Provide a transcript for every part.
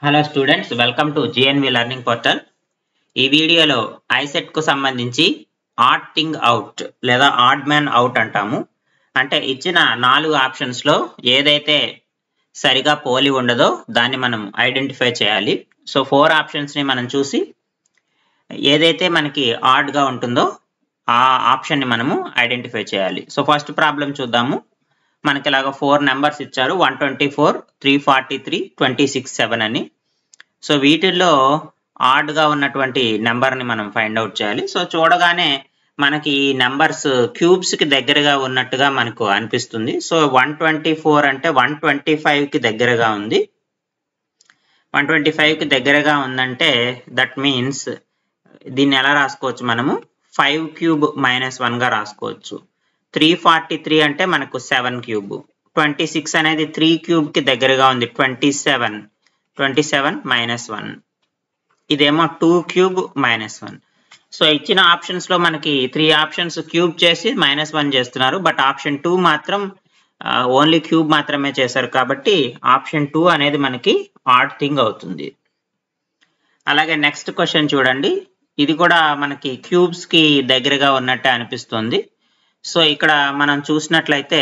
hello students welcome to GNV learning portal ఈ వీడియోలో ICET కు సంబంధించి ఆడ్ థింగ్ అవుట్ లేదా ఆడ్ మ్యాన్ అవుట్ అంటాము అంటే ఇచ్చిన నాలుగు ఆప్షన్స్ లో ఏదైతే సరిగా పోలి ఉండదో దాన్ని మనం ఐడెంటిఫై చేయాలి సో ఫోర్ ఆప్షన్స్ ని మనం చూసి ఏదైతే మనకి ఆడ్ గా ఉంటుందో ఆ ఆప్షన్ ని మనము ఐడెంటిఫై చేయాలి సో ఫస్ట్ ప్రాబ్లం చూద్దాము మనకి ఇలాగ ఫోర్ నెంబర్స్ ఇచ్చారు one twenty four three forty three twenty six seven అని సో వీటిల్లో ఆడ్ గా ఉన్నటువంటి నెంబర్ ని మనం ఫైండ్ అవుట్ చేయాలి సో చూడగానే మనకి ఈ నెంబర్స్ క్యూబ్స్ కి దగ్గరగా ఉన్నట్టుగా మనకు అనిపిస్తుంది సో వన్ ట్వంటీ ఫోర్ అంటే వన్ ట్వంటీ ఫైవ్ కి దగ్గరగా ఉంది వన్ ట్వంటీ ఫైవ్ కి దగ్గరగా ఉందంటే దట్ మీన్స్ దీన్ని ఎలా రాసుకోవచ్చు మనము ఫైవ్ క్యూబ్ మైనస్ వన్ గా రాసుకోవచ్చు త్రీ ఫార్టీ త్రీ అంటే మనకు సెవెన్ క్యూబ్ ట్వంటీ సిక్స్ అనేది త్రీ క్యూబ్ కి దగ్గరగా ఉంది twenty seven twenty seven minus one ఇదేమో two cube minus one so ఇచ్చిన ఆప్షన్స్ లో మనకి త్రీ ఆప్షన్స్ క్యూబ్ చేసి మైనస్ వన్ చేస్తున్నారు బట్ ఆప్షన్ టూ మాత్రం ఓన్లీ క్యూబ్ మాత్రమే చేశారు కాబట్టి ఆప్షన్ టూ అనేది మనకి ఆడ్ థింగ్ అవుతుంది అలాగే నెక్స్ట్ క్వశ్చన్ చూడండి ఇది కూడా మనకి క్యూబ్స్ కి దగ్గరగా ఉన్నట్టే అనిపిస్తుంది సో ఇక్కడ మనం చూసినట్లయితే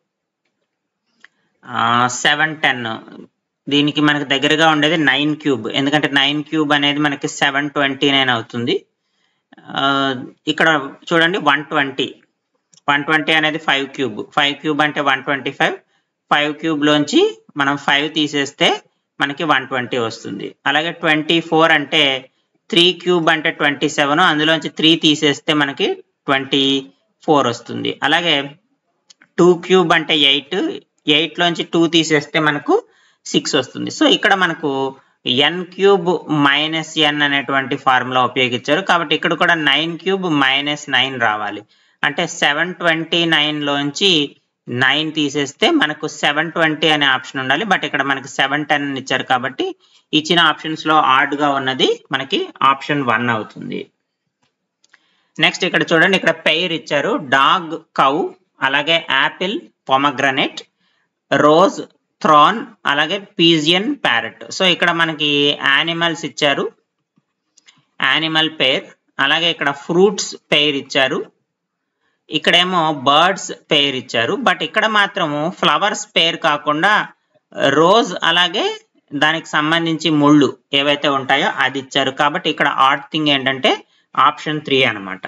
సెవెన్ టెన్ దీనికి మనకి దగ్గరగా ఉండేది నైన్ క్యూబ్ ఎందుకంటే నైన్ క్యూబ్ అనేది మనకి సెవెన్ ట్వంటీ నైన్ అవుతుంది ఇక్కడ చూడండి వన్ ట్వంటీ వన్ ట్వంటీ అనేది ఫైవ్ క్యూబ్ ఫైవ్ క్యూబ్ అంటే one twenty five five cube లోంచి మనం ఫైవ్ తీసేస్తే మనకి వన్ ట్వంటీ వస్తుంది అలాగే ట్వంటీ ఫోర్ అంటే త్రీ క్యూబ్ అంటే ట్వంటీ సెవెన్ అందులోంచి త్రీ తీసేస్తే మనకి ట్వంటీ ఫోర్ వస్తుంది అలాగే టూ క్యూబ్ అంటే ఎయిట్ ఎయిట్ లోంచి టూ తీసేస్తే మనకు సిక్స్ వస్తుంది సో ఇక్కడ మనకు ఎన్ క్యూబ్ మైనస్ ఎన్ అనేటువంటి ఫార్ములా ఉపయోగించారు కాబట్టి ఇక్కడ కూడా నైన్ క్యూబ్ మైనస్ నైన్ రావాలి అంటే సెవెన్ ట్వంటీ నైన్ లోంచి నైన్ తీసేస్తే మనకు సెవెన్ ట్వంటీ అనే ఆప్షన్ ఉండాలి బట్ ఇక్కడ మనకి సెవెన్ టెన్ ఇచ్చారు కాబట్టి ఇచ్చిన ఆప్షన్స్ లో ఆడ్ గా ఉన్నది మనకి ఆప్షన్ వన్ అవుతుంది నెక్స్ట్ ఇక్కడ చూడండి ఇక్కడ పెయిర్ ఇచ్చారు డాగ్ కౌ అలాగే యాపిల్ పొమగ్రనెట్ రోజ్ థ్రాన్ అలాగే పీజియన్ ప్యారెట్ సో ఇక్కడ మనకి యానిమల్స్ ఇచ్చారు యానిమల్ పేర్ అలాగే ఇక్కడ ఫ్రూట్స్ పేర్ ఇచ్చారు ఇక్కడేమో బర్డ్స్ పేర్ ఇచ్చారు బట్ ఇక్కడ మాత్రము ఫ్లవర్స్ పేర్ కాకుండా రోజ్ అలాగే దానికి సంబంధించి ముళ్ళు ఏవైతే ఉంటాయో అది ఇచ్చారు కాబట్టి ఇక్కడ ఆర్ట్ థింగ్ ఏంటంటే ఆప్షన్ త్రీ అనమాట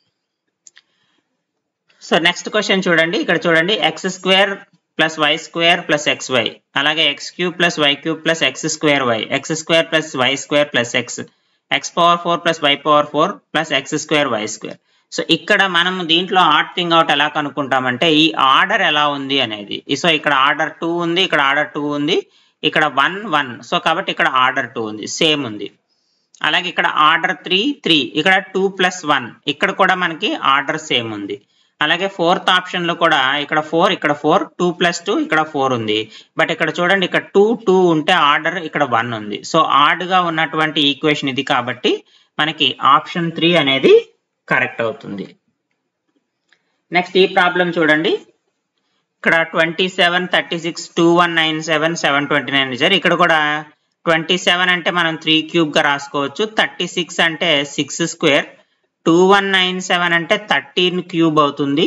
సో నెక్స్ట్ క్వశ్చన్ చూడండి ఇక్కడ చూడండి x square plus y square plus x y అలాగే x cube plus y cube plus x square y x square plus y square plus x x power four plus y power four plus x square y square so ఇక్కడ మనం దీంట్లో art thing out ఎలా కనుక్కుంటామంటే ఈ order ఎలా ఉంది అనేది so ఇక్కడ order two ఉంది ఇక్కడ ఆర్డర్ టూ ఉంది ఇక్కడ వన్ వన్ సో కాబట్టి ఇక్కడ ఆర్డర్ టూ ఉంది సేమ్ ఉంది అలాగే ఇక్కడ ఆర్డర్ త్రీ త్రీ ఇక్కడ టూ ప్లస్ వన్ ఇక్కడ కూడా మనకి ఆర్డర్ సేమ్ ఉంది అలాగే ఫోర్త్ ఆప్షన్ లో కూడా ఇక్కడ ఫోర్ ఇక్కడ ఫోర్ టూ ప్లస్ టూ ఇక్కడ ఫోర్ ఉంది బట్ ఇక్కడ చూడండి ఇక్కడ టూ టూ ఉంటే ఆర్డర్ ఇక్కడ వన్ ఉంది సో ఆర్డ్ గా ఉన్నటువంటి ఈక్వేషన్ ఇది కాబట్టి మనకి ఆప్షన్ త్రీ అనేది కరెక్ట్ అవుతుంది నెక్స్ట్ ఈ ప్రాబ్లం చూడండి ఇక్కడ twenty seven thirty six two one nine seven seven twenty nine ఇచ్చారు ఇక్కడ కూడా ట్వంటీ సెవెన్ అంటే మనం త్రీ క్యూబ్ గా రాసుకోవచ్చు థర్టీ సిక్స్ అంటే six square two one nine seven అంటే థర్టీన్ క్యూబ్ అవుతుంది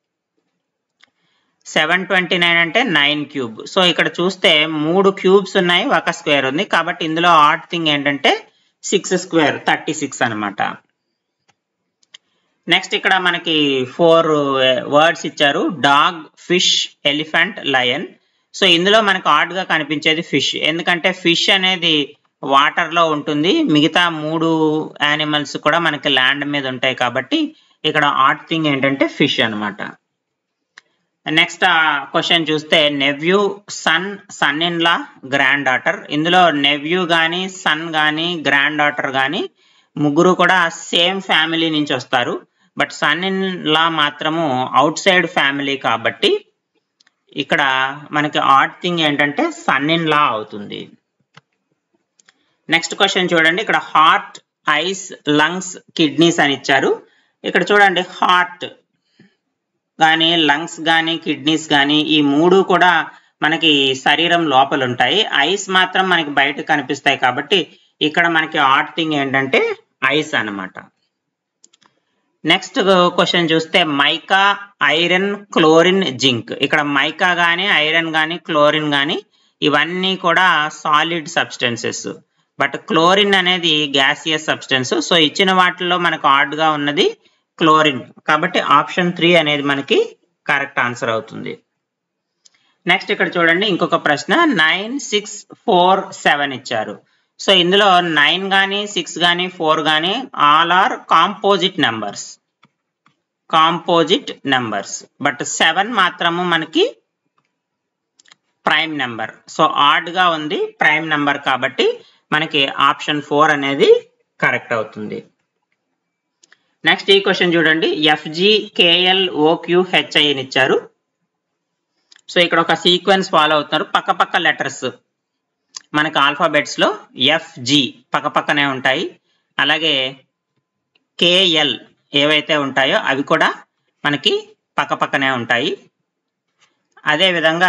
సెవెన్ ట్వంటీ నైన్ అంటే నైన్ క్యూబ్ సో ఇక్కడ చూస్తే మూడు క్యూబ్స్ ఉన్నాయి ఒక స్క్వేర్ ఉంది కాబట్టి ఇందులో ఆర్ట్ థింగ్ ఏంటంటే సిక్స్ స్క్వేర్ థర్టీ సిక్స్ అనమాట నెక్స్ట్ ఇక్కడ మనకి ఫోర్ వర్డ్స్ ఇచ్చారు dog fish elephant lion so ఇందులో మనకు ఆడ్ గా కనిపించేది ఫిష్ ఎందుకంటే ఫిష్ అనేది వాటర్ లో ఉంటుంది మిగతా మూడు యానిమల్స్ కూడా మనకి ల్యాండ్ మీద ఉంటాయి కాబట్టి ఇక్కడ ఆర్ట్ థింగ్ ఏంటంటే ఫిష్ అనమాట నెక్స్ట్ క్వశ్చన్ చూస్తే nephew son son in law granddaughter ఇందులో నెవ్యూ కానీ సన్ కానీ గ్రాండ్ డాటర్ కానీ ముగ్గురు కూడా సేమ్ ఫ్యామిలీ నుంచి వస్తారు బట్ సన్ ఇన్ లా మాత్రము అవుట్ సైడ్ ఫ్యామిలీ కాబట్టి ఇక్కడ మనకి ఆర్ట్ థింగ్ ఏంటంటే సన్ ఇన్ లా అవుతుంది నెక్స్ట్ క్వశ్చన్ చూడండి ఇక్కడ హార్ట్ ఐస్ లంగ్స్ కిడ్నీస్ అని ఇచ్చారు ఇక్కడ చూడండి హార్ట్ కానీ లంగ్స్ కానీ కిడ్నీస్ కానీ ఈ మూడు కూడా మనకి శరీరం లోపల ఉంటాయి ఐస్ మాత్రం మనకి బయట కనిపిస్తాయి కాబట్టి ఇక్కడ మనకి ఆడ్ థింగ్ ఏంటంటే ఐస్ అన్నమాట నెక్స్ట్ క్వశ్చన్ చూస్తే మైకా ఐరన్ క్లోరిన్ జింక్ ఇక్కడ మైకా కానీ ఐరన్ కానీ క్లోరిన్ కానీ ఇవన్నీ కూడా సాలిడ్ సబ్స్టెన్సెస్ బట్ క్లోరిన్ అనేది గ్యాసియస్ సబ్స్టెన్స్ సో ఇచ్చిన వాటిల్లో మనకు odd గా ఉన్నది క్లోరిన్ కాబట్టి ఆప్షన్ త్రీ అనేది మనకి కరెక్ట్ ఆన్సర్ అవుతుంది నెక్స్ట్ ఇక్కడ చూడండి ఇంకొక ప్రశ్న నైన్ సిక్స్ ఫోర్ సెవెన్ ఇచ్చారు సో ఇందులో నైన్ కానీ సిక్స్ కానీ ఫోర్ కానీ all are composite numbers composite numbers but seven మాత్రము మనకి ప్రైమ్ నెంబర్ సో ఆడ్ గా ఉంది ప్రైమ్ నెంబర్ కాబట్టి మనకి ఆప్షన్ ఫోర్ అనేది కరెక్ట్ అవుతుంది నెక్స్ట్ ఈ క్వశ్చన్ చూడండి ఎఫ్జి కేఎల్ ఓక్యూ హెచ్ఐ అని ఇచ్చారు సో ఇక్కడ ఒక సీక్వెన్స్ ఫాలో అవుతున్నారు పక్క పక్క లెటర్స్ మనకి ఆల్ఫాబెట్స్ లో ఎఫ్జి పక్క పక్కనే ఉంటాయి అలాగే కేఎల్ ఏవైతే ఉంటాయో అవి కూడా మనకి పక్క పక్కనే ఉంటాయి అదే విధంగా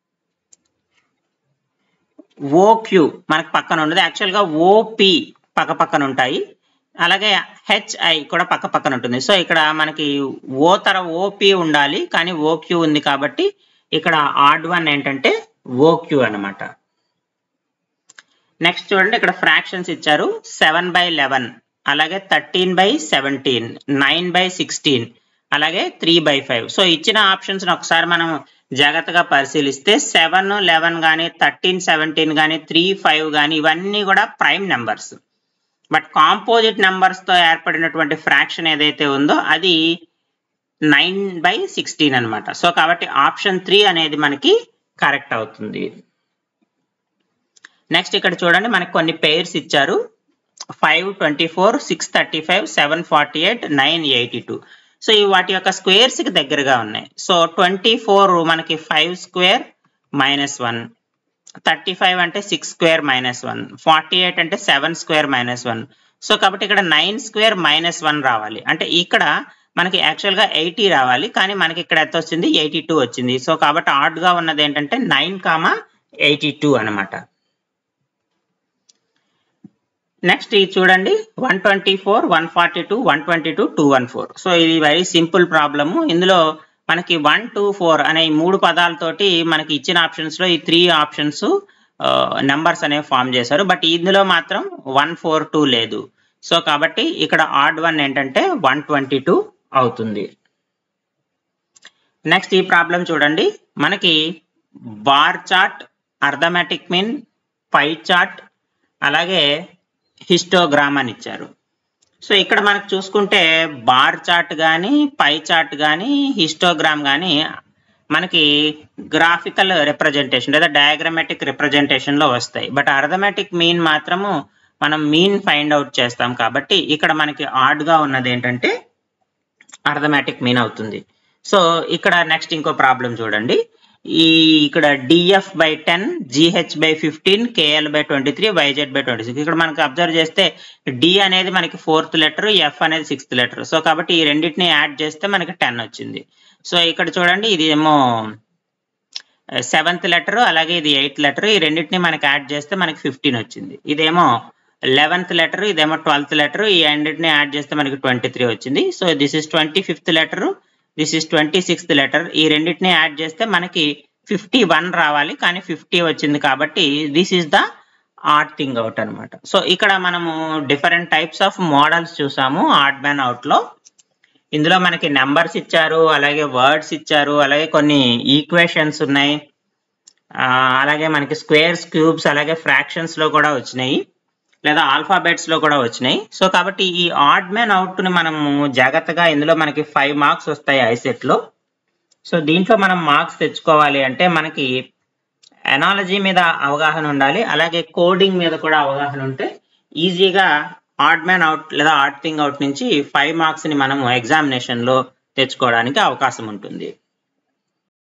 ఓక్యూ మనకు పక్కన ఉండదు యాక్చువల్గా ఓపి పక్క పక్కన ఉంటాయి అలాగే హెచ్ఐ కూడా పక్క పక్కన ఉంటుంది సో ఇక్కడ మనకి ఓ తర ఓపి ఉండాలి కానీ ఓక్యూ ఉంది కాబట్టి ఇక్కడ ఆడ్ వన్ ఏంటంటే ఓక్యూ అన్నమాట నెక్స్ట్ చూడండి ఇక్కడ ఫ్రాక్షన్స్ ఇచ్చారు సెవెన్ బై లెవెన్ అలాగే thirteen by seventeen nine by sixteen అలాగే త్రీ బై ఫైవ్ సో ఇచ్చిన ఆప్షన్స్ ఒకసారి మనం జాగ్రత్తగా పరిశీలిస్తే సెవెన్ లెవెన్ కానీ థర్టీన్ సెవెంటీన్ కానీ త్రీ ఫైవ్ కానీ ఇవన్నీ కూడా prime numbers but composite numbers తో ఏర్పడినటువంటి ఫ్రాక్షన్ ఏదైతే ఉందో అది నైన్ బై సిక్స్టీన్ అనమాట సో కాబట్టి ఆప్షన్ త్రీ అనేది మనకి కరెక్ట్ అవుతుంది నెక్స్ట్ ఇక్కడ చూడండి మనకి కొన్ని పేర్స్ ఇచ్చారు five twenty four six thirty five seven forty eight nine eighty two so ఈ వాటి యొక్క స్క్వేర్స్ కి దగ్గరగా ఉన్నాయి సో ట్వంటీ ఫోర్ మనకి five square minus one thirty five అంటే six square minus one forty eight అంటే seven square minus one so కాబట్టి ఇక్కడ నైన్ స్క్వేర్ మైనస్ వన్ రావాలి అంటే ఇక్కడ మనకి యాక్చువల్ గా ఎయిటీ రావాలి కానీ మనకి ఇక్కడ ఎంత వచ్చింది ఎయిటీ టూ వచ్చింది సో కాబట్టి ఆడ్ గా ఉన్నది ఏంటంటే నైన్ కామా ఎయిటీ టూ అనమాట నెక్స్ట్ ఇది చూడండి one twenty four one forty two one twenty two two one four so ఇది వెరీ సింపుల్ ప్రాబ్లము ఇందులో మనకి వన్ టూ ఫోర్ అనే ఈ మూడు పదాలతోటి మనకి ఇచ్చిన ఆప్షన్స్ లో ఈ త్రీ ఆప్షన్స్ నెంబర్స్ అనేవి ఫామ్ చేశారు బట్ ఇందులో మాత్రం వన్ ఫోర్ టూ లేదు సో కాబట్టి ఇక్కడ ఆడ్ వన్ ఏంటంటే వన్ ట్వంటీ టూ అవుతుంది నెక్స్ట్ ఈ ప్రాబ్లం చూడండి మనకి bar chart arithmetic mean pie chart అలాగే హిస్టోగ్రామ్ అని ఇచ్చారు సో ఇక్కడ మనకు చూసుకుంటే బార్ చార్ట్ కానీ పై చార్ట్ కానీ హిస్టోగ్రామ్ కానీ మనకి గ్రాఫికల్ రిప్రజెంటేషన్ లేదా డయాగ్రమాటిక్ రిప్రజెంటేషన్ లో వస్తాయి బట్ అర్థమెటిక్ మీన్ మాత్రము మనం మీన్ ఫైండ్ అవుట్ చేస్తాం కాబట్టి ఇక్కడ మనకి ఆడ్ గా ఉన్నది ఏంటంటే అర్థమెటిక్ మీన్ అవుతుంది సో ఇక్కడ నెక్స్ట్ ఇంకో ప్రాబ్లం చూడండి ఈ ఇక్కడ DF by ten GH by fifteen KL by twenty three YZ by twenty six ఇక్కడ మనకి అబ్జర్వ్ చేస్తే డి అనేది మనకి ఫోర్త్ లెటర్ ఎఫ్ అనేది సిక్స్త్ లెటర్ సో కాబట్టి ఈ రెండింటిని యాడ్ చేస్తే మనకి టెన్ వచ్చింది సో ఇక్కడ చూడండి ఇది ఏమో సెవెంత్ లెటర్ అలాగే ఇది ఎయిత్ లెటర్ ఈ రెండింటిని మనకి యాడ్ చేస్తే మనకి ఫిఫ్టీన్ వచ్చింది ఇదేమో లెవెన్త్ లెటర్ ఇదేమో ట్వెల్త్ లెటర్ ఈ రెండింటిని యాడ్ చేస్తే మనకి ట్వంటీ త్రీ వచ్చింది so this is twenty fifth letter this is twenty sixth letter ఈ రెండింటిని యాడ్ చేస్తే మనకి ఫిఫ్టీ వన్ రావాలి కానీ ఫిఫ్టీ వచ్చింది కాబట్టి this is the odd thing out అనమాట సో ఇక్కడ మనము డిఫరెంట్ టైప్స్ ఆఫ్ మోడల్స్ చూసాము ఆడ్ మ్యాన్ అవుట్ లో ఇందులో మనకి నెంబర్స్ ఇచ్చారు అలాగే వర్డ్స్ ఇచ్చారు అలాగే కొన్ని ఈక్వేషన్స్ ఉన్నాయి అలాగే మనకి స్క్వేర్స్ క్యూబ్స్ అలాగే ఫ్రాక్షన్స్ లో కూడా వచ్చినాయి లేదా ఆల్ఫాబెట్స్ లో కూడా వచ్చినాయి సో కాబట్టి ఈ ఆడ్ మ్యాన్ అవుట్ ని మనము జాగ్రత్తగా ఇందులో మనకి ఫైవ్ మార్క్స్ వస్తాయి ఐసెట్ లో సో దీంట్లో మనం మార్క్స్ తెచ్చుకోవాలి అంటే మనకి ఎనాలజీ మీద అవగాహన ఉండాలి అలాగే కోడింగ్ మీద కూడా అవగాహన ఉంటే ఈజీగా ఆడ్ మ్యాన్ అవుట్ లేదా ఆడ్ థింగ్ అవుట్ నుంచి ఫైవ్ మార్క్స్ ని మనము ఎగ్జామినేషన్ లో తెచ్చుకోవడానికి అవకాశం ఉంటుంది